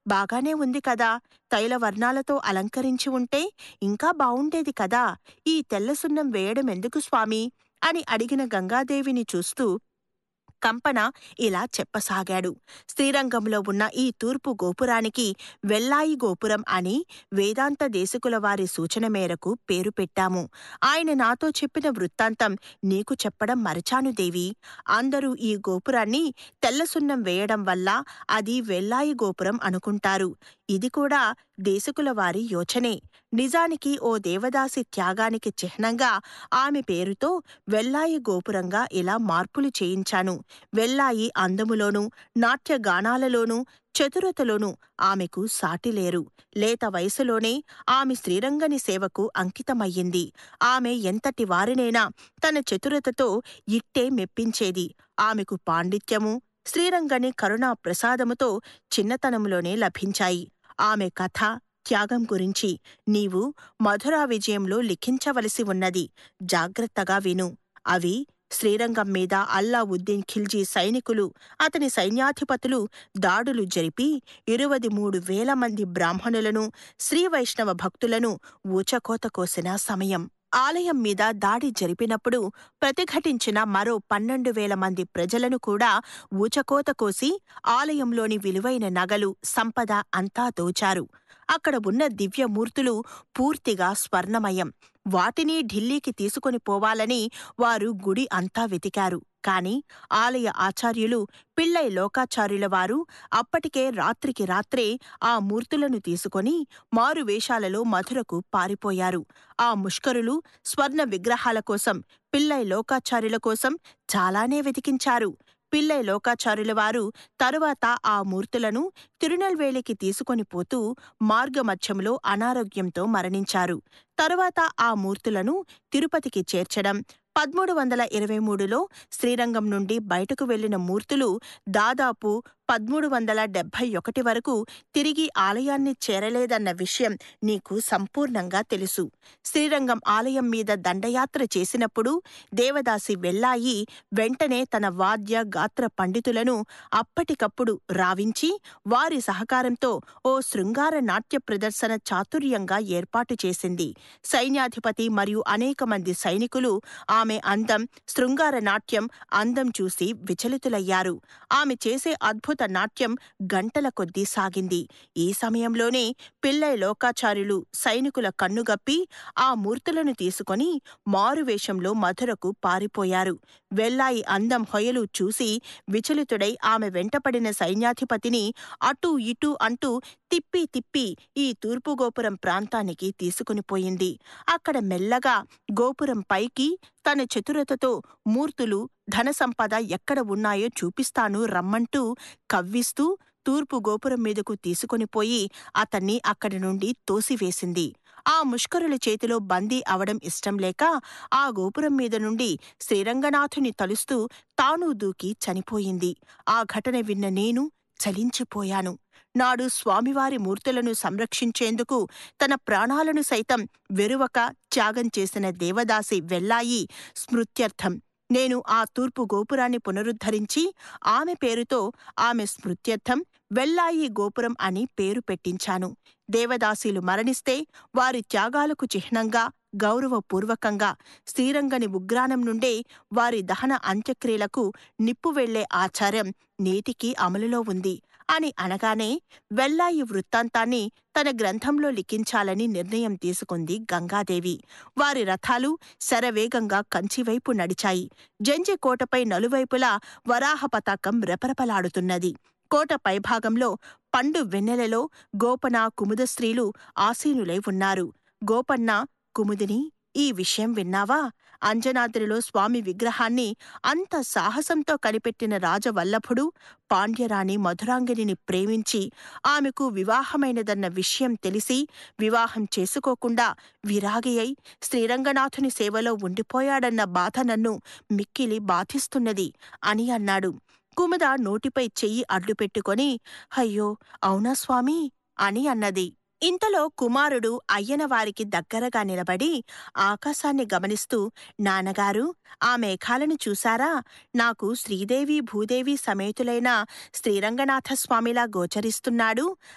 బాగానే ఉంది కదా తైల వర్ణాలతో అలంకరించి ఉంటే ఇంకా బావుండేది కదా ఈ తెల్ల సున్నం వేయడం ఎందుకు స్వామీ అని అడిగిన గంగాదేవిని చూస్తూ కంపన ఇలా చెప్పసాగాడు శ్రీరంగంలో ఉన్న ఈ తూర్పు గోపురానికి వెల్లాయి గోపురం అని వేదాంత దేశకుల వారి సూచన మేరకు పేరు పెట్టాము ఆయన నాతో చెప్పిన వృత్తాంతం నీకు చెప్పడం మరచాను దేవి అందరూ ఈ గోపురాన్ని తెల్లసున్నం వేయడం వల్ల అది వెల్లాయి గోపురం అనుకుంటారు ఇది కూడా దేశకుల వారి యోచనే నిజానికి ఓ దేవదాసి త్యాగానికి చిహ్నంగా ఆమె పేరుతో వెల్లాయి గోపురంగా ఇలా మార్పులు చేయించాను వెల్లాయి అందములోనూ నాట్యగానాలలోనూ చతురతలోనూ ఆమెకు సాటిలేరు లేత వయసులోనే ఆమె శ్రీరంగని సేవకు అంకితమయ్యింది ఆమె ఎంతటి వారినైనా తన చతురతతో ఇట్టే మెప్పించేది ఆమెకు పాండిత్యము శ్రీరంగని కరుణా ప్రసాదముతో చిన్నతనంలోనే లభించాయి ఆమె కథ త్యాగం గురించి నీవు మధురా విజయంలో లిఖించవలసి ఉన్నది జాగ్రత్తగా విను అవి శ్రీరంగం మీద అల్లావుద్దీన్ ఖిల్జీ సైనికులు అతని సైన్యాధిపతులు దాడులు జరిపి ఇరువది మూడు వేల మంది బ్రాహ్మణులను శ్రీవైష్ణవ భక్తులను ఊచకోత కోసిన సమయం ఆలయం మీద దాడి జరిపినప్పుడు ప్రతిఘటించిన మరో పన్నెండు వేల మంది ప్రజలను కూడా ఊచకోత కోసి ఆలయంలోని విలువైన నగలు సంపద అంతా దోచారు అక్కడ ఉన్న దివ్యమూర్తులు పూర్తిగా స్వర్ణమయం వాటిని ఢిల్లీకి తీసుకొని పోవాలని వారు గుడి అంతా వెతికారు కాని ఆలయ ఆచార్యులు పిళ్ళై లోకాచార్యుల వారు అప్పటికే రాత్రికి రాత్రే ఆ మూర్తులను తీసుకొని మారువేషాలలో మధురకు పారిపోయారు ఆ ముష్కరులు స్వర్ణ విగ్రహాల కోసం పిళ్ళై లోకాచార్యుల కోసం చాలానే వెతికించారు పిల్లై లోకాచార్యుల వారు తరువాత ఆ మూర్తులను తిరునల్వేలికి తీసుకొని పోతూ మార్గమధ్యంలో అనారోగ్యంతో మరణించారు తరువాత ఆ మూర్తులను తిరుపతికి చేర్చడం పదమూడు వందల ఇరవై మూడులో శ్రీరంగం నుండి బయటకు వెళ్లిన మూర్తులు దాదాపు పదమూడు వందల డెబ్భై ఒకటి వరకు తిరిగి ఆలయాన్ని చేరలేదన్న విషయం నీకు సంపూర్ణంగా తెలుసు శ్రీరంగం ఆలయం మీద దండయాత్ర చేసినప్పుడు దేవదాసి వెల్లాయి వెంటనే తన వాద్య గాత్ర పండితులను అప్పటికప్పుడు రావించి వారి సహకారంతో ఓ శృంగార నాట్య ప్రదర్శన చాతుర్యంగా ఏర్పాటు చేసింది సైన్యాధిపతి మరియు అనేక మంది సైనికులు ఆమె అందం శృంగార నాట్యం అందం చూసి విచలితులయ్యారు ఆమె చేసే అద్భుత నాట్యం గంటల కొద్దీ సాగింది ఈ సమయంలోనే పిల్లై లోకాచార్యులు సైనికుల కన్నుగప్పి ఆ మూర్తులను తీసుకొని మారువేషంలో మధురకు పారిపోయారు వెల్లాయి అందం హొయలు చూసి విచలితుడై ఆమె వెంటపడిన సైన్యాధిపతిని అటూ ఇటూ అంటూ తిప్పి తిప్పి ఈ తూర్పు గోపురం ప్రాంతానికి తీసుకునిపోయింది అక్కడ మెల్లగా గోపురం పైకి తన చతురతతో మూర్తులు ధనసంపద ఎక్కడ ఉన్నాయో చూపిస్తాను రమ్మంటూ కవ్విస్తూ తూర్పు గోపురం మీదకు తీసుకొనిపోయి అతన్ని అక్కడి నుండి తోసివేసింది ఆ ముష్కరుల చేతిలో బందీ అవడం ఇష్టం లేక ఆ గోపురం మీద నుండి శ్రీరంగనాథుని తలుస్తూ తాను దూకి చనిపోయింది ఆ ఘటన విన్న నేను చలించిపోయాను నాడు స్వామివారి మూర్తులను సంరక్షించేందుకు తన ప్రాణాలను సైతం వెరువక త్యాగం చేసిన దేవదాసి వెల్లాయి స్మృత్యర్థం నేను ఆ తూర్పు గోపురాన్ని పునరుద్ధరించి ఆమె పేరుతో ఆమె స్మృత్యర్థం వెల్లాయి గోపురం అని పేరు పెట్టించాను దేవదాసీలు మరణిస్తే వారి త్యాగాలకు చిహ్నంగా గౌరవపూర్వకంగా శ్రీరంగని ఉగ్రాణం నుండే వారి దహన అంత్యక్రియలకు నిప్పు వెళ్లే ఆచారం నేటికి అమలులో ఉంది అని అనగానే వెల్లాయి వృత్తాంతాన్ని తన గ్రంథంలో లిఖించాలని నిర్ణయం తీసుకుంది గంగాదేవి వారి రథాలు శరవేగంగా కంచివైపు నడిచాయి జంజి కోటపై నలువైపులా వరాహ పతాకం రెపరెపలాడుతున్నది కోట పైభాగంలో పండు వెన్నెలలో గోపన కుముద స్త్రీలు ఆసీనులై ఉన్నారు గోపన్న కుముదిని ఈ విషయం విన్నావా అంజనాద్రిలో స్వామి విగ్రహాన్ని అంత సాహసంతో కనిపెట్టిన రాజవల్లభుడు పాండ్యరాణి మధురాంగిని ప్రేమించి ఆమెకు వివాహమైనదన్న విషయం తెలిసి వివాహం చేసుకోకుండా విరాగి అయి శ్రీరంగనాథుని సేవలో ఉండిపోయాడన్న బాధ నన్ను మిక్కిలి బాధిస్తున్నది అని అన్నాడు కుముద నోటిపై చెయ్యి అడ్డుపెట్టుకొని అయ్యో అవునా స్వామి అని అన్నది ఇంతలో కుమారుడు అయ్యనవారికి దగ్గరగా నిలబడి ఆకాశాన్ని గమనిస్తూ నాన్నగారు ఆ మేఘాలను చూశారా నాకు శ్రీదేవి భూదేవి సమేతులైన శ్రీరంగనాథ స్వామిలా గోచరిస్తున్నాడు